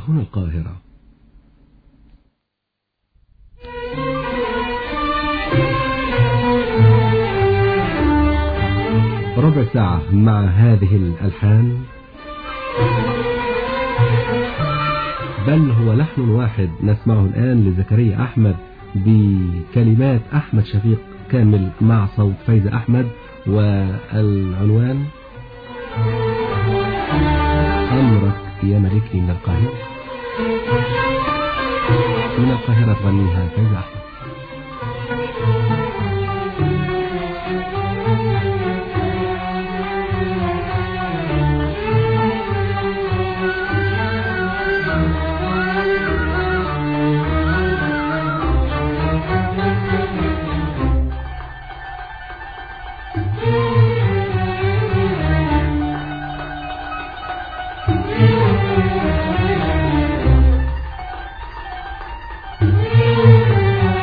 هنا القاهرة ربع ساعة مع هذه الألحان بل هو لحن واحد نسمعه الآن لزكريا أحمد بكلمات أحمد شفيق كامل مع صوت فايزة أحمد والعنوان أمرك يا ملكي من القاهرة من القاهرة تغنيها فايزة أحمد Thank you.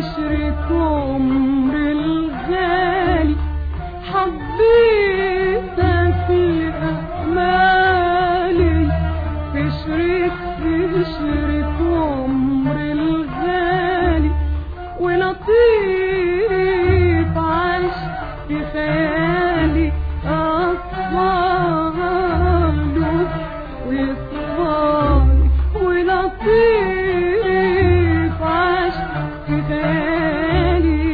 شريك عمر الغالي حبيتك لأمالي في شريك في شريك عمر الغالي ولطيف عاش في خيالي أطفاله ويطفالي ولطيف عاش في خيالي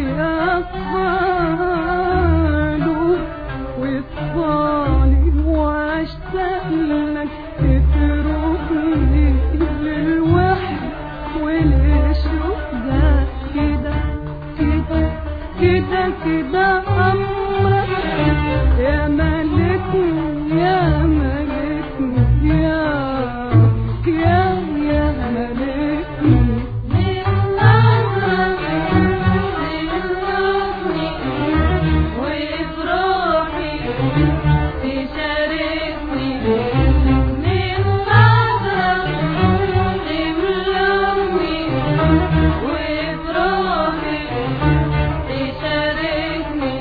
أطفاله ويطفالي واشتاق لك تتركني للوحد وللشوق ده كده كده كده كده أمرك يا ملكني يا ملكني يا يا يا ملكني من نظرك تشوفني وافرحي تشاركني من نظرك تملكني وافرحي تشاركني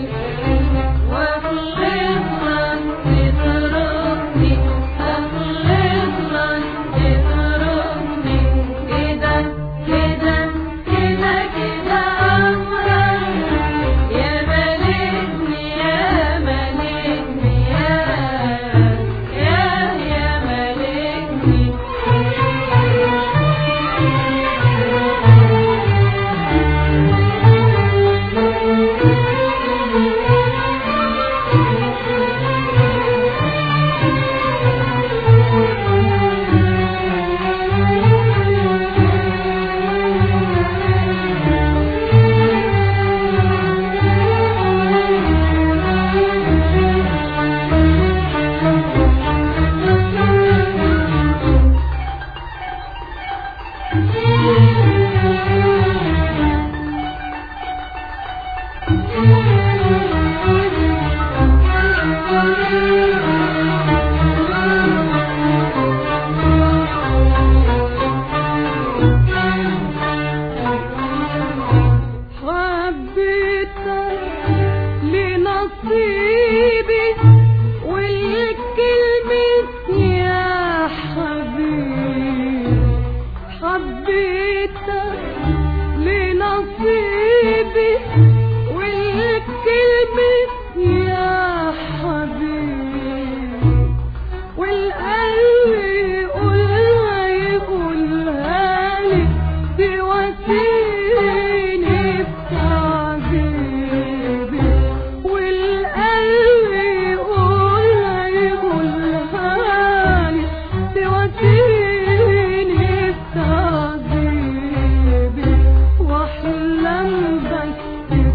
واخلصنا تتركني اخلصنا تتركني كده كده كده كده امرك يا ملكني يا ملكني يا يا يا ملكني حبيتك لنصيبي والكلمة يا حبيبي حبيتك لنصيبي والكلمة يا حبيبي والقلب يقولها يقولها لي تواسيني بتعذيبي والقلب يقولها يقولها لي تواسيني بتعذيبي واحلم بس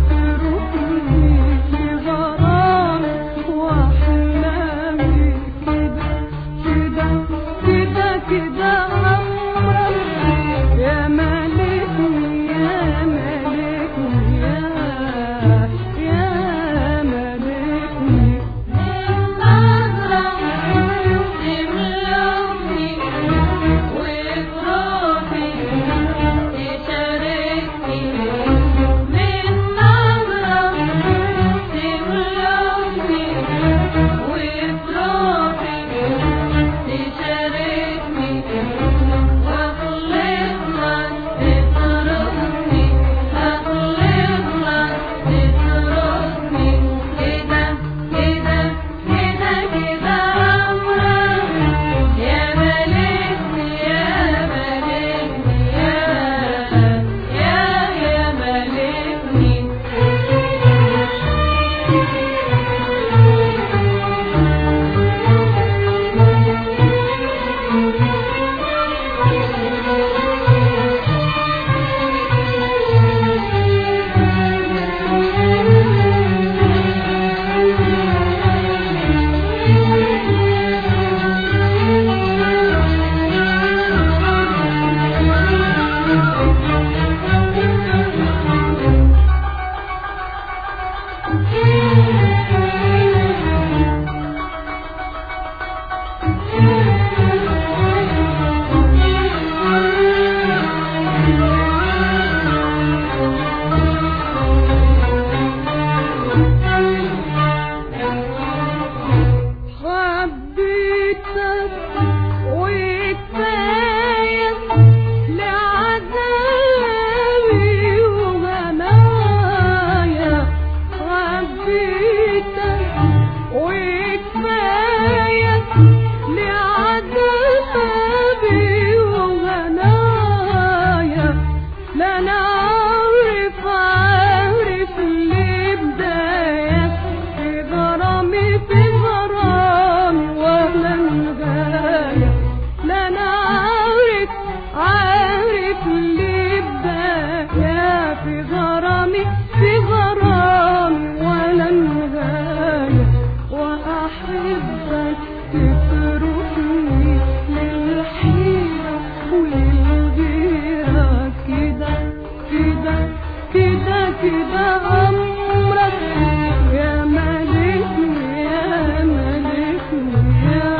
كده أمرك يا ملكني يا ملكني يا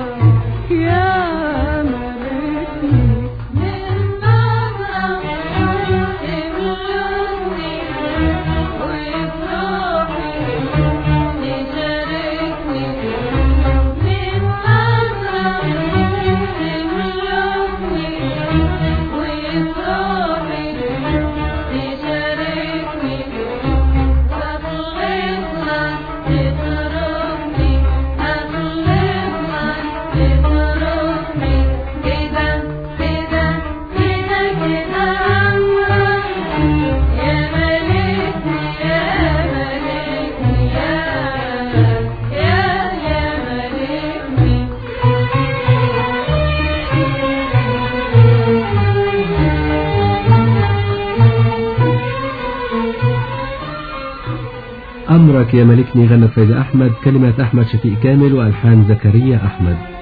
يا ملكني من نظرة تملكني ويفرحني تشاركني من نظرة تملكني ويفرحني تشاركني وأخلصنا تتركني أخلصنا تتركني كده كده كده كده أمرك يا ملكني يا ملكني يا يا يا ملكني أمرك يا ملكني غنى فايدة أحمد كلمات أحمد شفيق كامل وألحان زكريا أحمد